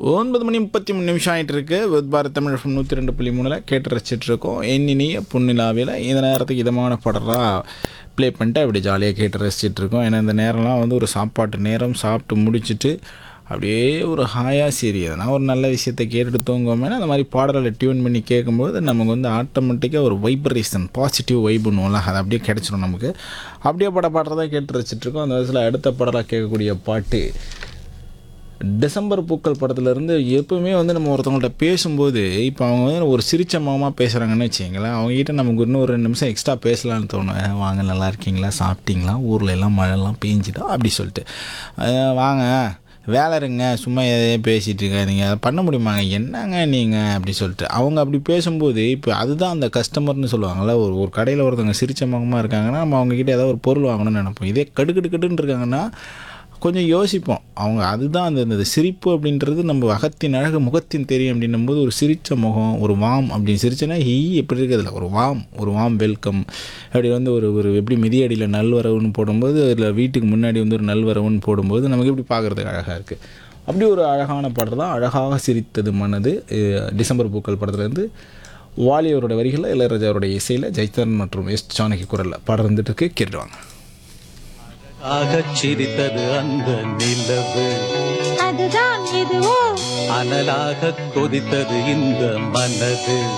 ஒன்பது மணி முப்பத்தி மூணு நிமிஷம் ஆகிட்டு இருக்கு வித் பாரத் தமிழ் FM நூற்றி ரெண்டு புள்ளி மூணில் கேட்டு ரசிச்சிட்டு இருக்கோம் எண்ணினிய புண்ணிலாவில் இந்த நேரத்துக்கு இதமான படம்லாம் ப்ளே பண்ணிட்டு அப்படி ஜாலியாக கேட்டு ரசிச்சிட்டு இருக்கோம் ஏன்னா இந்த நேரம்லாம் வந்து ஒரு சாப்பாட்டு நேரம் சாப்பிட்டு முடிச்சிட்டு அப்படியே ஒரு ஹாயாக சரி எதனா ஒரு நல்ல விஷயத்தை கேட்டுட்டு தூங்குவோம்னா அந்த மாதிரி பாடல்களை டியூன் பண்ணி கேட்கும்போது நமக்கு வந்து ஆட்டோமேட்டிக்காக ஒரு வைப்ரேஷன் பாசிட்டிவ் வைப்புன்னுவோம்ல அது அப்படியே கிடச்சிரும் நமக்கு அப்படியே பட பாடுறதா கேட்டு ரசிச்சிட்டு இருக்கோம் அந்த வயசில் அடுத்த பாடலாக கேட்கக்கூடிய பாட்டு டிசம்பர் பூக்கள் படத்துலேருந்து எப்பவுமே வந்து நம்ம ஒருத்தவங்கள்ட்ட பேசும்போது இப்போ அவங்க வந்து ஒரு சிரிச்ச முகமாக பேசுகிறாங்கன்னு வச்சுங்களேன் அவங்ககிட்ட நமக்கு இன்னும் ஒரு ரெண்டு நிமிஷம் எக்ஸ்ட்ரா பேசலான்னு தோணும் "அஹ், வாங்க நல்லா இருக்கீங்களா சாப்பிட்டீங்களா ஊரில் எல்லாம் மழைலாம் பேஞ்சுதா அப்படி சொல்லிட்டு "அஹ், வாங்க வேலை இருங்க சும்மா எதையே பேசிகிட்டு இருக்காதீங்க அதை பண்ண முடியுமாங்க என்னங்க நீங்கள் அப்படி சொல்லிட்டு அவங்க அப்படி பேசும்போது இப்போ அதுதான் அந்த கஸ்டமர்னு சொல்லுவாங்கள்ல ஒரு ஒரு கடையில் ஒருத்தவங்க சிரிச்ச முகமாக இருக்காங்கன்னா நம்ம அவங்கக்கிட்ட ஏதாவது ஒரு பொருள் வாங்கணும்னு நினைப்போம் இதே கடுக்கடு கடுன்னு இருக்காங்கன்னா கொஞ்சம் யோசிப்போம் அவங்க அதுதான் அந்த அந்த சிரிப்பு அப்படின்றது நம்ம அகத்தின் அழகு முகத்தின் தெரியும் அப்படின்னும் போது ஒரு சிரித்த முகம் ஒரு வாம் அப்படின்னு சிரிச்சேன்னா ஹீ எப்படி இருக்குதுல்ல ஒரு வாம் ஒரு வாம் வெல்கம் அப்படி வந்து ஒரு ஒரு எப்படி மிதியடியில் நல்வரவுன்னு போடும்போது அதில் வீட்டுக்கு முன்னாடி வந்து ஒரு நல்வரவுன்னு போடும்போது நமக்கு எப்படி பார்க்குறதுக்கு அழகாக இருக்குது அப்படி ஒரு அழகான படம் தான் அழகாக சிரித்தது மனது அஹ் டிசம்பர் பூக்கள் படத்துலேருந்து வாலியவரோட வரிகளில் இளையராஜா அவருடைய இசையில் ஜெயச்சந்திரன் மற்றும் எஸ் ஜானகி குரலில் படம் வந்துட்டு இருக்கு கேட்டுருவாங்க ஆகச் சிரித்தது அந்த நிலவு அதுதான் எதுவோ அனலாக கொதித்தது இந்த மனது